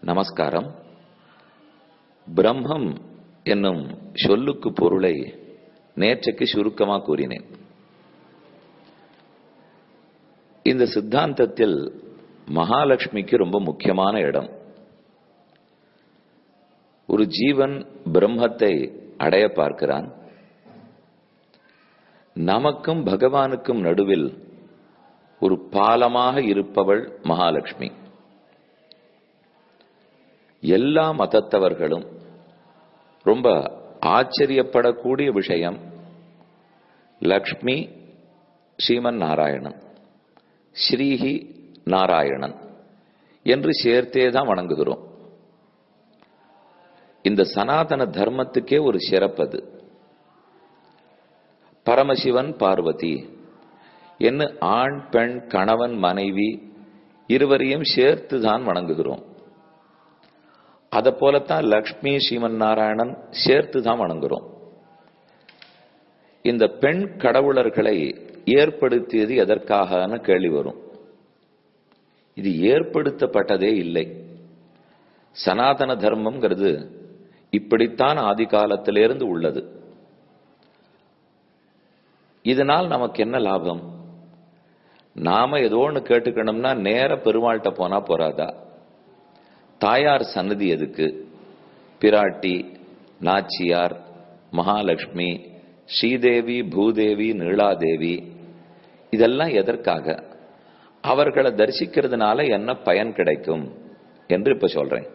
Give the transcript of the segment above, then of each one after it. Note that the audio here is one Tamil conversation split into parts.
நமஸ்காரம் பிரம்மம் என்னும் சொல்லுக்கு பொருளை நேற்றைக்கு சுருக்கமா கூறினேன் இந்த சித்தாந்தத்தில் மகாலட்சுமிக்கு ரொம்ப முக்கியமான இடம் ஒரு ஜீவன் பிரம்மத்தை அடைய பார்க்கிறான் நமக்கும் பகவானுக்கும் நடுவில் ஒரு பாலமாக இருப்பவள் மகாலட்சுமி எல்லா மதத்தவர்களும் ரொம்ப ஆச்சரியப்படக்கூடிய விஷயம் லக்ஷ்மி ஸ்ரீமன் நாராயணன் ஸ்ரீஹி நாராயணன் என்று சேர்த்தே தான் வணங்குகிறோம் இந்த சனாதன தர்மத்துக்கே ஒரு சிறப்பது பரமசிவன் பார்வதி என்ன ஆண் பெண் கணவன் மனைவி இருவரையும் சேர்த்து தான் வணங்குகிறோம் அதை போலத்தான் லக்ஷ்மி ஸ்ரீமன் நாராயணன் சேர்த்து தான் வணங்குறோம் இந்த பெண் கடவுளர்களை ஏற்படுத்தியது எதற்காகன்னு கேள்வி வரும் இது ஏற்படுத்தப்பட்டதே இல்லை சனாதன தர்மம்ங்கிறது இப்படித்தான் ஆதி காலத்திலிருந்து உள்ளது இதனால் நமக்கு என்ன லாபம் நாம ஏதோ ஒன்று கேட்டுக்கணும்னா நேர பெருமாள்கிட்ட போனா போறாதா தாயார் சன்னதி எதுக்கு பிராட்டி நாச்சியார் மகாலட்சுமி ஸ்ரீதேவி பூதேவி நீலாதேவி இதெல்லாம் எதற்காக அவர்களை தரிசிக்கிறதுனால என்ன பயன் கிடைக்கும் என்று இப்ப சொல்றேன்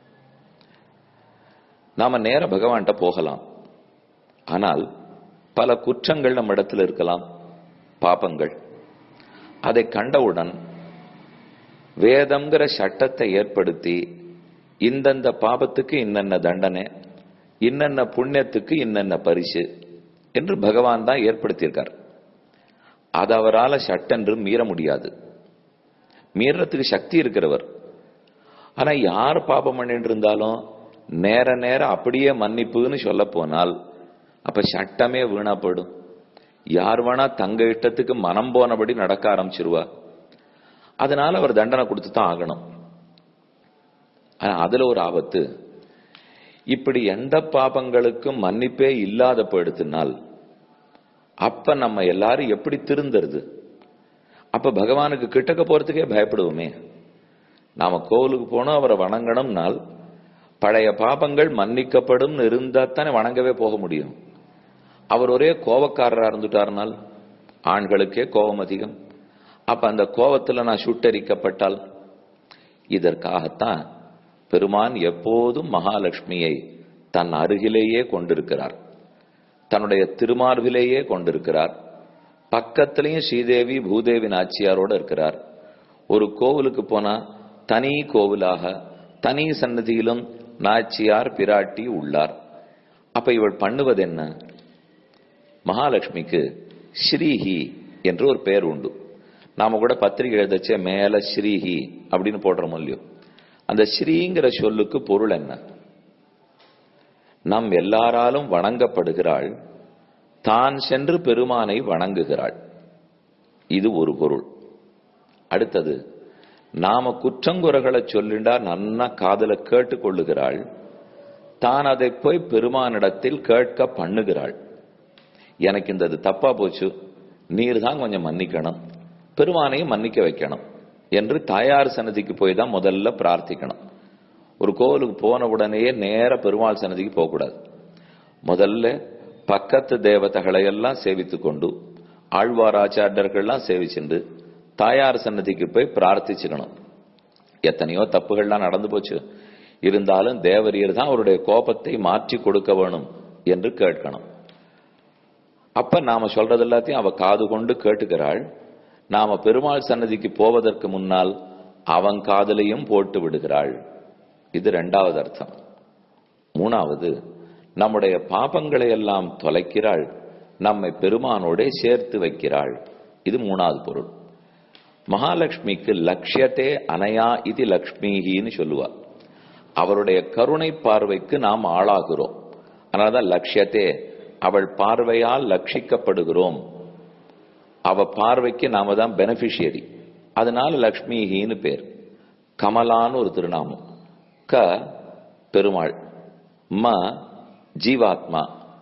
நாம நேர பகவான்கிட்ட போகலாம் ஆனால் பல குற்றங்கள் நம்ம இடத்துல இருக்கலாம் பாபங்கள் அதை கண்டவுடன் வேதம்ங்கிற சட்டத்தை ஏற்படுத்தி இந்தந்த பாபத்துக்கு இன்னென்ன தண்டனை இன்னென்ன புண்ணியத்துக்கு இன்னென்ன பரிசு என்று பகவான் தான் ஏற்படுத்தியிருக்கார் அது அவரால் சட்டென்று மீற முடியாது மீறத்துக்கு சக்தி இருக்கிறவர் ஆனா யார் பாபம் பண்ணிட்டு இருந்தாலும் நேர நேரம் அப்படியே மன்னிப்புன்னு சொல்ல போனால் அப்ப சட்டமே வீணாப்படும் யார் வேணா தங்க இஷ்டத்துக்கு மனம் போனபடி நடக்க ஆரம்பிச்சிருவா அதனால அவர் தண்டனை கொடுத்து தான் ஆகணும் ஆனா அதுல ஒரு ஆபத்து இப்படி எந்த பாபங்களுக்கும் மன்னிப்பே இல்லாத போயிடுத்தினால் அப்ப நம்ம எல்லாரும் எப்படி திருந்துறது அப்ப பகவானுக்கு கிட்டக்க போறதுக்கே பயப்படுவோமே நாம கோவிலுக்கு போனோம் அவரை வணங்கணும்னால் பழைய பாபங்கள் மன்னிக்கப்படும் இருந்தா தானே வணங்கவே போக முடியும் அவர் ஒரே கோபக்காரரா இருந்துட்டார்னால் ஆண்களுக்கே கோபம் அதிகம் அப்ப அந்த கோபத்துல நான் சுட்டரிக்கப்பட்டால் இதற்காகத்தான் பெருமான் எப்போதும் மகாலட்சுமியை தன் அருகிலேயே கொண்டிருக்கிறார் தன்னுடைய திருமார்பிலேயே கொண்டிருக்கிறார் பக்கத்திலையும் ஸ்ரீதேவி பூதேவி நாச்சியாரோட இருக்கிறார் ஒரு கோவிலுக்கு போனா தனி கோவிலாக தனி சன்னதியிலும் நாச்சியார் பிராட்டி உள்ளார் அப்ப இவள் பண்ணுவது என்ன மகாலட்சுமிக்கு ஸ்ரீஹி என்று ஒரு பெயர் உண்டு நாம கூட பத்திரிகை எழுதச்சே மேல ஸ்ரீஹி அப்படின்னு போடுறோம் இல்லையோ அந்த ஸ்ரீங்கிற சொல்லுக்கு பொருள் என்ன நம் எல்லாராலும் வணங்கப்படுகிறாள் தான் சென்று பெருமானை வணங்குகிறாள் இது ஒரு பொருள் அடுத்தது நாம குற்றங்குறைகளை சொல்லிண்டா நன்னா காதல கேட்டுக்கொள்ளுகிறாள் தான் அதை போய் பெருமானிடத்தில் கேட்க பண்ணுகிறாள் எனக்கு இந்த இது தப்பா போச்சு நீர் தான் கொஞ்சம் மன்னிக்கணும் பெருமானையும் மன்னிக்க வைக்கணும் என்று தாயார் சன்னதிக்கு போய் தான் முதல்ல பிரார்த்திக்கணும் ஒரு கோவிலுக்கு போன உடனேயே நேர பெருமாள் சன்னதிக்கு போகக்கூடாது முதல்ல பக்கத்து தேவதைகளை எல்லாம் சேவித்து கொண்டு ஆழ்வாராச்சாரியர்கள்லாம் சேவிச்சுண்டு தாயார் சன்னதிக்கு போய் பிரார்த்திச்சுக்கணும் எத்தனையோ தப்புகள்லாம் நடந்து போச்சு இருந்தாலும் தேவரியர் தான் அவருடைய கோபத்தை மாற்றி கொடுக்க வேணும் என்று கேட்கணும் அப்ப நாம சொல்றது எல்லாத்தையும் அவ காது கொண்டு கேட்டுக்கிறாள் நாம பெருமாள் சன்னதிக்கு போவதற்கு முன்னால் அவன் காதலையும் போட்டு விடுகிறாள் இது ரெண்டாவது அர்த்தம் மூணாவது நம்முடைய பாபங்களை எல்லாம் தொலைக்கிறாள் நம்மை பெருமானோட சேர்த்து வைக்கிறாள் இது மூணாவது பொருள் மகாலட்சுமிக்கு லட்சியத்தே அனையா இது லக்ஷ்மிகின்னு சொல்லுவார் அவருடைய கருணை பார்வைக்கு நாம் ஆளாகிறோம் அதனாலதான் லட்சியத்தே அவள் பார்வையால் லட்சிக்கப்படுகிறோம் அவ பார்வைக்கு நாம தான் பெனிஃபிஷியரி அதனால லக்ஷ்மிஹின்னு பேர் கமலான்னு ஒரு திருநாமம் க பெருமாள் ம ஜீவாத்மா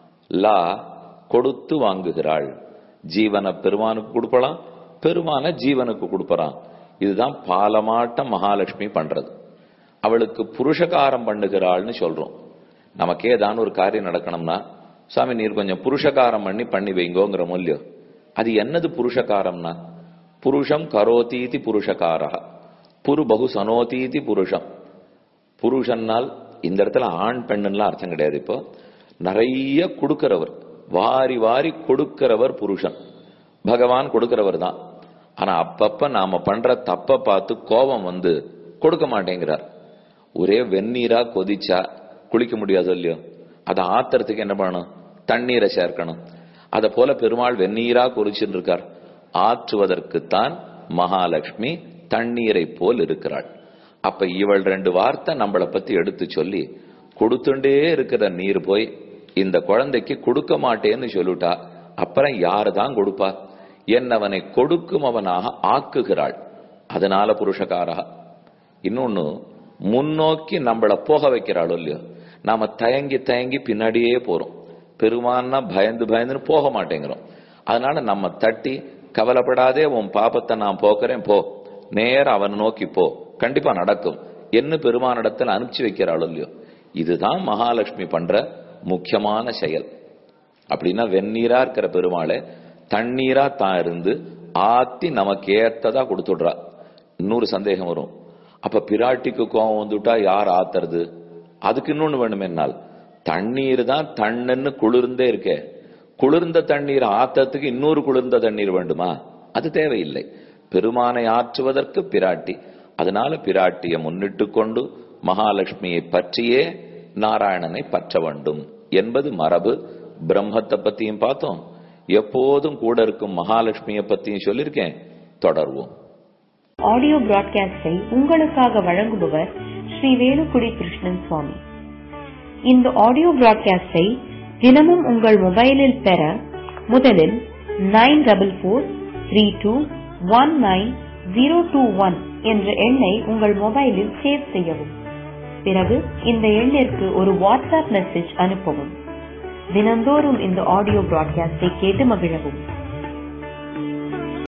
லா கொடுத்து வாங்குகிறாள் ஜீவனை பெருமானுக்கு கொடுப்பலாம் பெருமான ஜீவனுக்கு கொடுப்பறான் இதுதான் பாலமாட்ட மகாலட்சுமி பண்றது அவளுக்கு புருஷகாரம் பண்ணுகிறாள்னு சொல்றோம் நமக்கே ஏதாவது ஒரு காரியம் நடக்கணும்னா சாமி நீர் கொஞ்சம் புருஷகாரம் பண்ணி பண்ணி வைங்கோங்கிற மூல்யம் அது என்னது புருஷகாரம்னா புருஷம் கரோதீதி புருஷகாரா புரு பகு சனோதீதி புருஷம் புருஷன்னால் இந்த இடத்துல ஆண் பெண்ணுலாம் அர்த்தம் கிடையாது இப்போ நிறைய கொடுக்கிறவர் வாரி வாரி கொடுக்கிறவர் புருஷன் பகவான் கொடுக்கிறவர் தான் ஆனா அப்பப்ப நாம பண்ற தப்ப பார்த்து கோபம் வந்து கொடுக்க மாட்டேங்கிறார் ஒரே வெந்நீரா கொதிச்சா குளிக்க முடியாது இல்லையோ அதை ஆத்துறதுக்கு என்ன பண்ணணும் தண்ணீரை சேர்க்கணும் அத போல பெருமாள் வெந்நீரா குறிச்சுட்டு இருக்கார் ஆற்றுவதற்குத்தான் மகாலட்சுமி தண்ணீரை போல் இருக்கிறாள் அப்ப இவள் ரெண்டு வார்த்தை நம்மளை பத்தி எடுத்து சொல்லி கொடுத்துட்டே இருக்கிற நீர் போய் இந்த குழந்தைக்கு கொடுக்க மாட்டேன்னு சொல்லிட்டா அப்புறம் யாரு தான் கொடுப்பா என்னவனை கொடுக்கும் அவனாக ஆக்குகிறாள் அதனால புருஷகாரா இன்னொன்னு முன்னோக்கி நம்மள போக வைக்கிறாளோ இல்லையோ நாம தயங்கி தயங்கி பின்னாடியே போறோம் பெருமான்னா பயந்து பயந்துன்னு போக மாட்டேங்கிறோம் அதனால நம்ம தட்டி கவலைப்படாதே உன் பாபத்தை நான் போக்குறேன் போ நேர அவன் நோக்கி போ கண்டிப்பா நடக்கும் என்ன பெருமானிடத்தில் அனுப்பிச்சு வைக்கிறாளோ இல்லையோ இதுதான் மகாலட்சுமி பண்ற முக்கியமான செயல் அப்படின்னா வெந்நீரா இருக்கிற பெருமாளை தண்ணீரா தான் இருந்து ஆத்தி நமக்கு ஏத்ததா கொடுத்துடுறா இன்னொரு சந்தேகம் வரும் அப்ப பிராட்டிக்கு கோவம் வந்துட்டா யார் ஆத்துறது அதுக்கு இன்னொன்னு வேணுமென்னால் தண்ணீர் தான் தண்ணுன்னு குளிர்ந்தே இருக்கே குளிர்ந்த தண்ணீர் ஆத்தத்துக்கு இன்னொரு குளிர்ந்த தண்ணீர் வேண்டுமா அது தேவையில்லை பெருமானை ஆற்றுவதற்கு பிராட்டி அதனால பிராட்டியை முன்னிட்டு கொண்டு மகாலட்சுமியை பற்றியே நாராயணனை பற்ற வேண்டும் என்பது மரபு பிரம்மத்தை பத்தியும் பார்த்தோம் எப்போதும் கூட இருக்கும் மகாலட்சுமியை பத்தியும் சொல்லியிருக்கேன் தொடர்வோம் ஆடியோ பிராட்காஸ்டை உங்களுக்காக வழங்குபவர் ஸ்ரீ வேலுக்குடி கிருஷ்ணன் சுவாமி இந்த ஆடியோ பிராட்காஸ்டை தினமும் உங்கள் மொபைலில் பெற முதலில் nine double four three two one nine zero two one என்ற எண்ணை உங்கள் மொபைலில் சேவ் செய்யவும் பிறகு இந்த எண்ணிற்கு ஒரு வாட்ஸ்அப் மெசேஜ் அனுப்பவும் தினந்தோறும் இந்த ஆடியோ பிராட்காஸ்டை கேட்டு மகிழவும்